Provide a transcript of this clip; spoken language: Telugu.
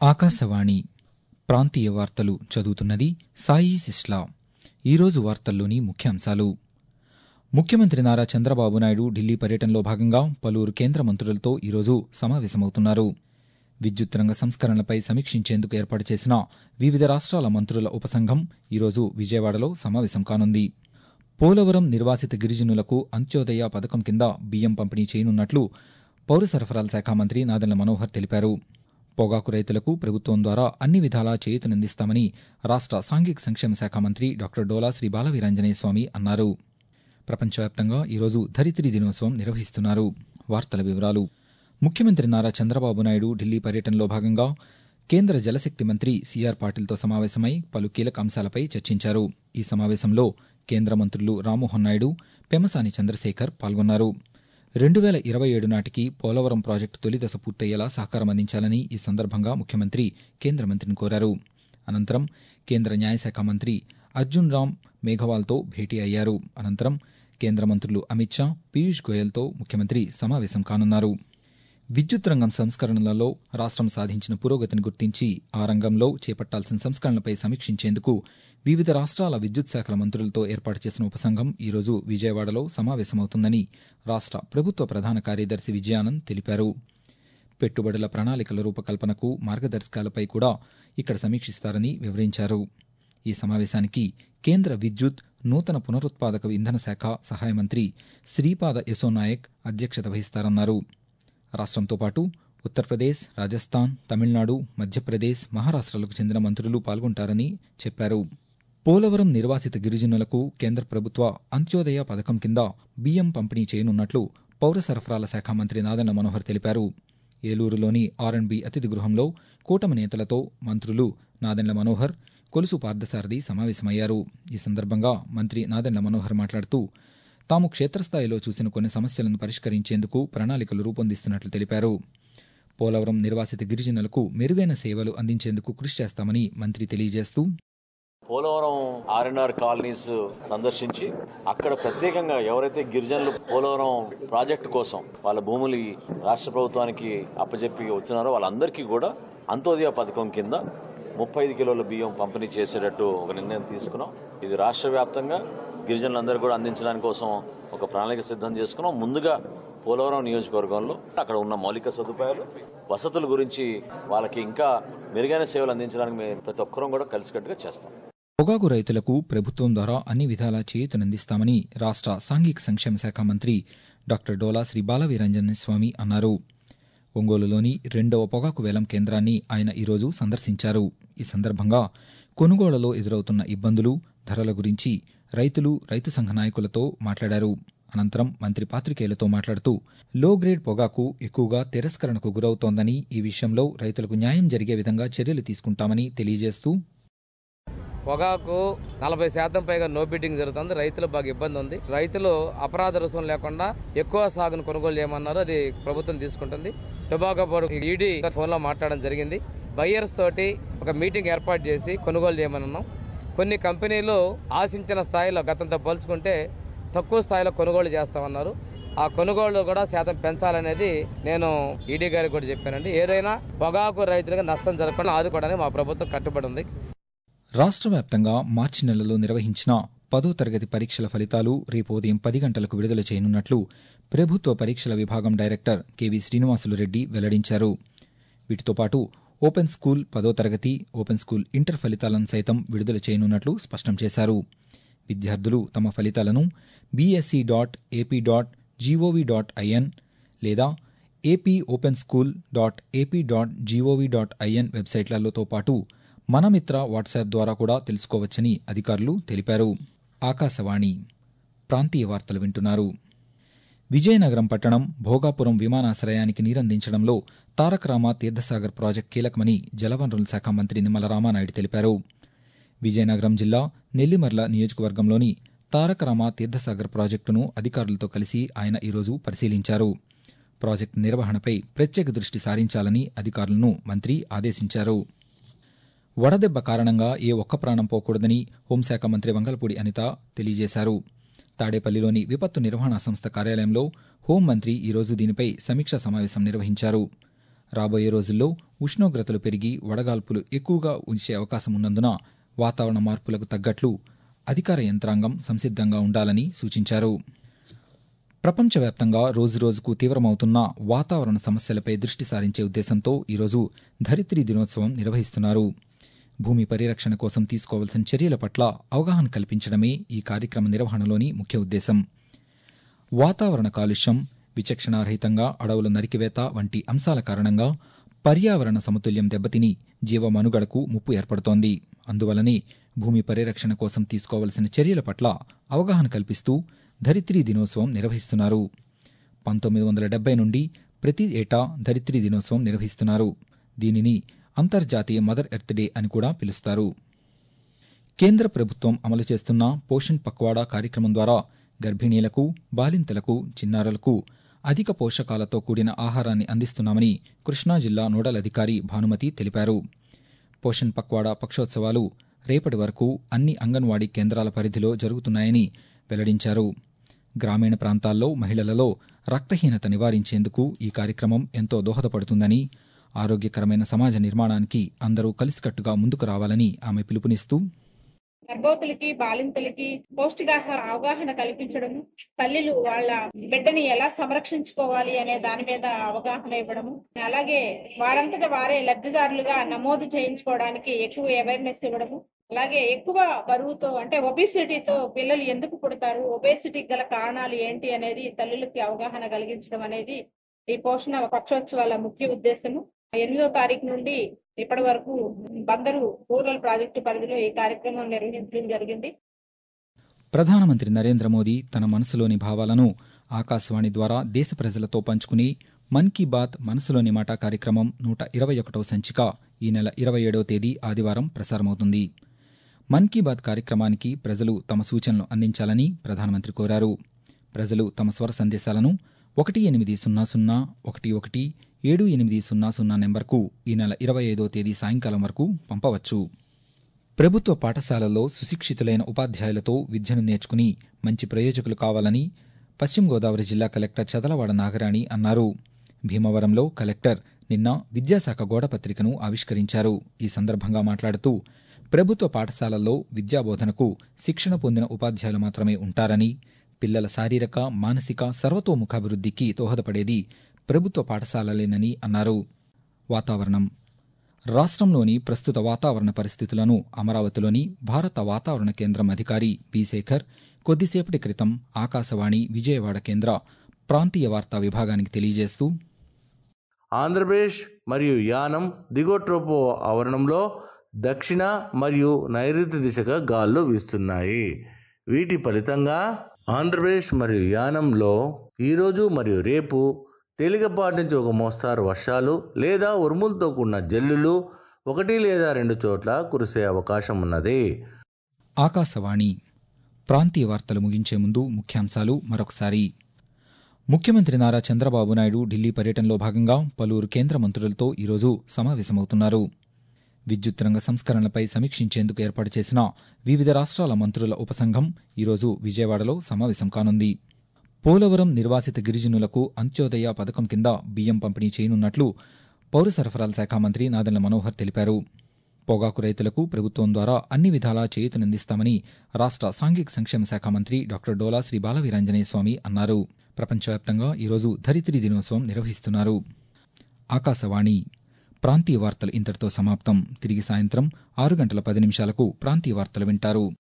ఆకాశవాణి ప్రాంతీయ వార్తలు చదువుతున్నది సాయి సిస్లా ఈరోజు వార్తల్లోని ముఖ్యాంశాలు ముఖ్యమంత్రి నారా చంద్రబాబు నాయుడు ఢిల్లీ పర్యటనలో భాగంగా పలువురు కేంద్ర మంత్రులతో ఈరోజు సమావేశమవుతున్నారు విద్యుత్ రంగ సంస్కరణలపై సమీక్షించేందుకు ఏర్పాటు చేసిన వివిధ రాష్ట్రాల మంత్రుల ఉపసంఘం ఈరోజు విజయవాడలో సమావేశం కానుంది పోలవరం నిర్వాసిత గిరిజనులకు అంత్యోదయ పథకం కింద బియ్యం పంపిణీ చేయనున్నట్లు పౌర సరఫరాల శాఖ మంత్రి నాదెండ్ల మనోహర్ తెలిపారు పొగాకు రైతులకు ప్రభుత్వం ద్వారా అన్ని విధాలా చేయూతనందిస్తామని రాష్ట్ర సాంఘిక సంక్షేమ శాఖ మంత్రి డాక్టర్ డోలా శ్రీ బాలవీరాంజనేయ స్వామి అన్నారు ప్రపంచవ్యాప్తంగా ఈరోజు ధరిత్రి దినోత్సవం నిర్వహిస్తున్నారు వార్తల వివరాలు ముఖ్యమంత్రి నారా చంద్రబాబు నాయుడు ఢిల్లీ పర్యటనలో భాగంగా కేంద్ర జలశక్తి మంత్రి సిఆర్ పాటిల్తో సమావేశమై పలు కీలక అంశాలపై చర్చించారు ఈ సమావేశంలో కేంద్ర మంత్రులు రామ్మోహన్ నాయుడు పెమసాని చంద్రశేఖర్ పాల్గొన్నారు రెండు వేల ఇరవై ఏడు నాటికి పోలవరం ప్రాజెక్టు తొలి దశ పూర్తయ్యేలా సహకారం అందించాలని ఈ సందర్భంగా ముఖ్యమంత్రి కేంద్ర మంత్రిని కోరారు అనంతరం కేంద్ర న్యాయశాఖ మంత్రి అర్జున్ రామ్ మేఘవాల్తో భేటీ అయ్యారు అనంతరం కేంద్ర మంత్రులు అమిత్ షా పీయూష్ గోయల్తో ముఖ్యమంత్రి సమావేశం కానున్నారు విద్యుత్ రంగం సంస్కరణలలో రాష్ట్రం సాధించిన పురోగతిని గుర్తించి ఆ రంగంలో చేపట్టాల్సిన సంస్కరణలపై సమీక్షించేందుకు వివిధ రాష్ట్రాల విద్యుత్ శాఖల మంత్రులతో ఏర్పాటు చేసిన ఉపసంఘం ఈరోజు విజయవాడలో సమావేశమవుతుందని రాష్ట్ర ప్రభుత్వ ప్రధాన కార్యదర్శి విజయానంద్ తెలిపారు పెట్టుబడుల ప్రణాళికల రూపకల్పనకు మార్గదర్శకాలపై కూడా ఇక్కడ సమీక్షిస్తారని వివరించారు ఈ సమావేశానికి కేంద్ర విద్యుత్ నూతన పునరుత్పాదక ఇంధన శాఖ సహాయ మంత్రి శ్రీపాద యశోనాయక్ అధ్యక్షత వహిస్తారన్నారు రాష్ట్రంతో పాటు ఉత్తరప్రదేశ్ రాజస్థాన్ తమిళనాడు మధ్యప్రదేశ్ మహారాష్ట్రలకు చెందిన మంత్రులు పాల్గొంటారని చెప్పారు పోలవరం నిర్వాసిత గిరిజనులకు కేంద్ర ప్రభుత్వ అంత్యోదయ పథకం కింద బియ్యం పంపిణీ చేయనున్నట్లు పౌర సరఫరాల శాఖ మంత్రి నాదన్న మనోహర్ తెలిపారు ఏలూరులోని ఆర్ఎండ్బి అతిథి గృహంలో కూటమి నేతలతో మంత్రులు నాదెండ్ల మనోహర్ కొలుసు పార్థసారథి సమావేశమయ్యారు ఈ సందర్భంగా మంత్రి నాదెండ్ల మనోహర్ మాట్లాడుతూ తాము క్షేత్రస్థాయిలో చూసిన కొన్ని సమస్యలను పరిష్కరించేందుకు ప్రణాళికలు రూపొందిస్తున్నట్లు తెలిపారు పోలవరం నిర్వాసిత గిరిజనులకు మెరుగైన సేవలు అందించేందుకు కృషి చేస్తామని మంత్రి తెలియజేస్తూ పోలవరం ఆర్ఎన్ఆర్ కాలనీస్ సందర్శించి అక్కడ ప్రత్యేకంగా ఎవరైతే గిరిజనులు పోలవరం ప్రాజెక్టు కోసం వాళ్ళ భూములు రాష్ట్ర ప్రభుత్వానికి అప్పచెప్పి వచ్చినారో వాళ్ళందరికీ కూడా అంత్యోదయ పథకం కింద ముప్పై ఐదు కిలోల బియ్యం పంపిణీ చేసేటట్టు ఒక నిర్ణయం తీసుకున్నాం ఇది రాష్ట్ర వ్యాప్తంగా గిరిజనులందరూ కూడా అందించడానికి కోసం ఒక ప్రణాళిక సిద్ధం చేసుకున్నాం ముందుగా పోలవరం నియోజకవర్గంలో అక్కడ ఉన్న మౌలిక సదుపాయాలు వసతుల గురించి వాళ్ళకి ఇంకా మెరుగైన సేవలు అందించడానికి మేము ప్రతి ఒక్కరూ కూడా కలిసికట్టుగా చేస్తాం పొగాకు రైతులకు ప్రభుత్వం ద్వారా అన్ని విధాలా చేయూతనందిస్తామని రాష్ట్ర సాంఘిక సంక్షేమ శాఖ మంత్రి డాక్టర్ డోలా శ్రీ బాలవీరంజన స్వామి అన్నారు ఒంగోలులోని రెండవ పొగాకు వేలం కేంద్రాన్ని ఆయన ఈరోజు సందర్శించారు ఈ సందర్భంగా కొనుగోళ్లలో ఎదురవుతున్న ఇబ్బందులు ధరల గురించి రైతులు రైతు సంఘ నాయకులతో మాట్లాడారు అనంతరం మంత్రి పాత్రికేయులతో మాట్లాడుతూ లో గ్రేడ్ పొగాకు ఎక్కువగా తిరస్కరణకు గురవుతోందని ఈ విషయంలో రైతులకు న్యాయం జరిగే విధంగా చర్యలు తీసుకుంటామని తెలియజేస్తూ పొగాకు నలభై శాతం పైగా నో బిడ్డింగ్ జరుగుతుంది రైతులు బాగా ఇబ్బంది ఉంది రైతులు అపరాధ రుసుం లేకుండా ఎక్కువ సాగును కొనుగోలు చేయమన్నారు అది ప్రభుత్వం తీసుకుంటుంది టొబాకో బోర్డు ఈడీ ఫోన్లో మాట్లాడడం జరిగింది బయ్యర్స్ తోటి ఒక మీటింగ్ ఏర్పాటు చేసి కొనుగోలు చేయమన్నాం కొన్ని కంపెనీలు ఆశించిన స్థాయిలో గతంతో పోల్చుకుంటే తక్కువ స్థాయిలో కొనుగోలు చేస్తామన్నారు ఆ కొనుగోళ్లు కూడా శాతం పెంచాలనేది నేను ఈడీ గారికి కూడా చెప్పానండి ఏదైనా పొగాకు రైతులకు నష్టం జరగకుండా ఆదుకోవడానికి మా ప్రభుత్వం కట్టుబడి ఉంది రాష్ట్ర వ్యాప్తంగా మార్చి నెలలో నిర్వహించిన పదో తరగతి పరీక్షల ఫలితాలు రేపు ఉదయం పది గంటలకు విడుదల చేయనున్నట్లు ప్రభుత్వ పరీక్షల విభాగం డైరెక్టర్ కెవి శ్రీనివాసులు రెడ్డి వెల్లడించారు వీటితో పాటు ఓపెన్ స్కూల్ పదో తరగతి ఓపెన్ స్కూల్ ఇంటర్ ఫలితాలను సైతం విడుదల చేయనున్నట్లు స్పష్టం చేశారు విద్యార్థులు తమ ఫలితాలను BSE dot AP dot GOV dot IN లేదా AP open school dot AP dot GOV dot IN వెబ్సైట్లతో పాటు మనమిత్ర వాట్సాప్ ద్వారా కూడా తెలుసుకోవచ్చని అధికారులు తెలిపారు ఆకాశవాణి ప్రాంతీయ వార్తలు వింటున్నారు విజయనగరం పట్టణం భోగాపురం విమానాశ్రయానికి నీరందించడంలో తారకరామ తీర్థసాగర్ ప్రాజెక్టు కీలకమని జలవనరుల శాఖ మంత్రి నిమ్మల రామానాయుడు తెలిపారు విజయనగరం జిల్లా నెల్లిమర్ల నియోజకవర్గంలోని తారకరామ తీర్థసాగర్ ప్రాజెక్టును అధికారులతో కలిసి ఆయన ఈరోజు పరిశీలించారు ప్రాజెక్టు నిర్వహణపై ప్రత్యేక దృష్టి సారించాలని అధికారులను మంత్రి ఆదేశించారు వడదెబ్బ కారణంగా ఏ ఒక్క ప్రాణం పోకూడదని హోంశాఖ మంత్రి వంగలపూడి అనిత తెలియజేశారు తాడేపల్లిలోని విపత్తు నిర్వహణ సంస్థ కార్యాలయంలో హోంమంత్రి ఈరోజు దీనిపై సమీక్షా సమావేశం నిర్వహించారు రాబోయే రోజుల్లో ఉష్ణోగ్రతలు పెరిగి వడగాల్పులు ఎక్కువగా ఉంచే అవకాశం ఉన్నందున వాతావరణ మార్పులకు తగ్గట్లు అధికార యంత్రాంగం సంసిద్ధంగా ఉండాలని సూచించారు ప్రపంచవ్యాప్తంగా రోజురోజుకు తీవ్రమవుతున్న వాతావరణ సమస్యలపై దృష్టి సారించే ఉద్దేశంతో ఈరోజు ధరిత్రి దినోత్సవం నిర్వహిస్తున్నారు భూమి పరిరక్షణ కోసం తీసుకోవాల్సిన చర్యల పట్ల అవగాహన కల్పించడమే ఈ కార్యక్రమ నిర్వహణలోని ముఖ్య ఉద్దేశం వాతావరణ కాలుష్యం విచక్షణారహితంగా అడవుల నరికివేత వంటి అంశాల కారణంగా పర్యావరణ సమతుల్యం దెబ్బతిని జీవమనుగడకు ముప్పు ఏర్పడుతోంది అందువలనే భూమి పరిరక్షణ కోసం తీసుకోవలసిన చర్యల పట్ల అవగాహన కల్పిస్తూ ధరిత్రి దినోత్సవం నిర్వహిస్తున్నారు పంతొమ్మిది వందల డెబ్బై నుండి ప్రతి ఏటా ధరిత్రి దినోత్సవం నిర్వహిస్తున్నారు దీనిని అంతర్జాతీయ మదర్ ఎర్త్ డే అని కూడా పిలుస్తారు కేంద్ర ప్రభుత్వం అమలు చేస్తున్న పోషణ్ పక్వాడా కార్యక్రమం ద్వారా గర్భిణీలకు బాలింతలకు చిన్నారులకు అధిక పోషకాలతో కూడిన ఆహారాన్ని అందిస్తున్నామని కృష్ణా జిల్లా నోడల్ అధికారి భానుమతి తెలిపారు పోషణ్ పక్వాడా పక్షోత్సవాలు రేపటి వరకు అన్ని అంగన్వాడీ కేంద్రాల పరిధిలో జరుగుతున్నాయని వెల్లడించారు గ్రామీణ ప్రాంతాల్లో మహిళలలో రక్తహీనత నివారించేందుకు ఈ కార్యక్రమం ఎంతో దోహదపడుతుందని ఆరోగ్యకరమైన సమాజ నిర్మాణానికి అందరూ కలిసికట్టుగా ముందుకు రావాలని ఆమె పిలుపునిస్తూ గర్భవతులకి బాలింతలకి పౌష్టికాహార అవగాహన కల్పించడము తల్లిలు వాళ్ళ బిడ్డని ఎలా సంరక్షించుకోవాలి అనే దాని మీద అవగాహన ఇవ్వడము అలాగే వారంతట వారే లబ్ధిదారులుగా నమోదు చేయించుకోవడానికి ఎక్కువ అవేర్నెస్ ఇవ్వడము అలాగే ఎక్కువ బరువుతో అంటే ఒబేసిటీతో పిల్లలు ఎందుకు పుడతారు ఒబేసిటీకి గల కారణాలు ఏంటి అనేది తల్లులకి అవగాహన కలిగించడం అనేది ఈ పోషణ పక్షోత్సవాల ముఖ్య ఉద్దేశము ఎనిమిదో తారీఖు నుండి ఇప్పటి వరకు బందరు రూరల్ ప్రాజెక్టు పరిధిలో ఈ కార్యక్రమం నిర్వహించడం జరిగింది ప్రధానమంత్రి నరేంద్ర మోదీ తన మనసులోని భావాలను ఆకాశవాణి ద్వారా దేశ ప్రజలతో పంచుకుని మన్ కీ బాత్ మనసులోని మాట కార్యక్రమం నూట ఇరవై ఒకటవ సంచిక ఈ నెల ఇరవై ఏడవ తేదీ ఆదివారం ప్రసారమవుతుంది మన్ కీ బాత్ కార్యక్రమానికి ప్రజలు తమ సూచనలు అందించాలని ప్రధానమంత్రి కోరారు ప్రజలు తమ స్వర సందేశాలను ఒకటి ఎనిమిది సున్నా సున్నా ఒకటి ఒకటి ఏడు ఎనిమిది సున్నా సున్నా నెంబర్కు ఈ నెల ఇరవై ఐదో తేదీ సాయంకాలం వరకు పంపవచ్చు ప్రభుత్వ పాఠశాలల్లో సుశిక్షితులైన ఉపాధ్యాయులతో విద్యను నేర్చుకుని మంచి ప్రయోజకులు కావాలని పశ్చిమ గోదావరి జిల్లా కలెక్టర్ చదలవాడ నాగరాణి అన్నారు భీమవరంలో కలెక్టర్ నిన్న విద్యాశాఖ గోడపత్రికను ఆవిష్కరించారు ఈ సందర్భంగా మాట్లాడుతూ ప్రభుత్వ పాఠశాలల్లో విద్యాబోధనకు శిక్షణ పొందిన ఉపాధ్యాయులు మాత్రమే ఉంటారని పిల్లల శారీరక మానసిక సర్వతోముఖాభివృద్ధికి దోహదపడేది ప్రభుత్వ పాఠశాలలేనని అన్నారు వాతావరణం రాష్ట్రంలోని ప్రస్తుత వాతావరణ పరిస్థితులను అమరావతిలోని భారత వాతావరణ కేంద్రం అధికారి బి శేఖర్ కొద్దిసేపటి క్రితం ఆకాశవాణి విజయవాడ కేంద్ర ప్రాంతీయ వార్తా విభాగానికి తెలియజేస్తూ ఆంధ్రప్రదేశ్ మరియు యానం దిగువ ట్రోపో ఆవరణంలో దక్షిణ మరియు నైరుతి దిశగా గాలులు వీస్తున్నాయి వీటి ఫలితంగా ఆంధ్రప్రదేశ్ మరియు యానంలో ఈరోజు మరియు రేపు తేలికపాటి నుంచి ఒక మోస్తారు వర్షాలు లేదా ఉరుములతో కూడిన జల్లులు ఒకటి లేదా రెండు చోట్ల కురిసే అవకాశం ఉన్నది ఆకాశవాణి ప్రాంతీయ వార్తలు ముగించే ముందు ముఖ్యాంశాలు మరొకసారి ముఖ్యమంత్రి నారా చంద్రబాబు నాయుడు ఢిల్లీ పర్యటనలో భాగంగా పలువురు కేంద్ర మంత్రులతో ఈరోజు సమావేశమవుతున్నారు విద్యుత్ రంగ సంస్కరణలపై సమీక్షించేందుకు ఏర్పాటు చేసిన వివిధ రాష్ట్రాల మంత్రుల ఉపసంఘం ఈరోజు విజయవాడలో సమావేశం కానుంది పోలవరం నిర్వాసిత గిరిజనులకు అంత్యోదయ పథకం కింద బియ్యం పంపిణీ చేయనున్నట్లు పౌర సరఫరాల శాఖ మంత్రి నాదెళ్ల మనోహర్ తెలిపారు పొగాకు రైతులకు ప్రభుత్వం ద్వారా అన్ని విధాలా చేయూతనందిస్తామని రాష్ట్ర సాంఘిక సంక్షేమ శాఖ మంత్రి డాక్టర్ డోలా శ్రీ బాలవీరాంజనేయ స్వామి అన్నారు ప్రపంచవ్యాప్తంగా ఈరోజు ధరిత్రి దినోత్సవం నిర్వహిస్తున్నారు ఆకాశవాణి ప్రాంతీయ వార్తలు ఇంతటితో సమాప్తం తిరిగి సాయంత్రం ఆరు గంటల పది నిమిషాలకు ప్రాంతీయ వార్తలు వింటారు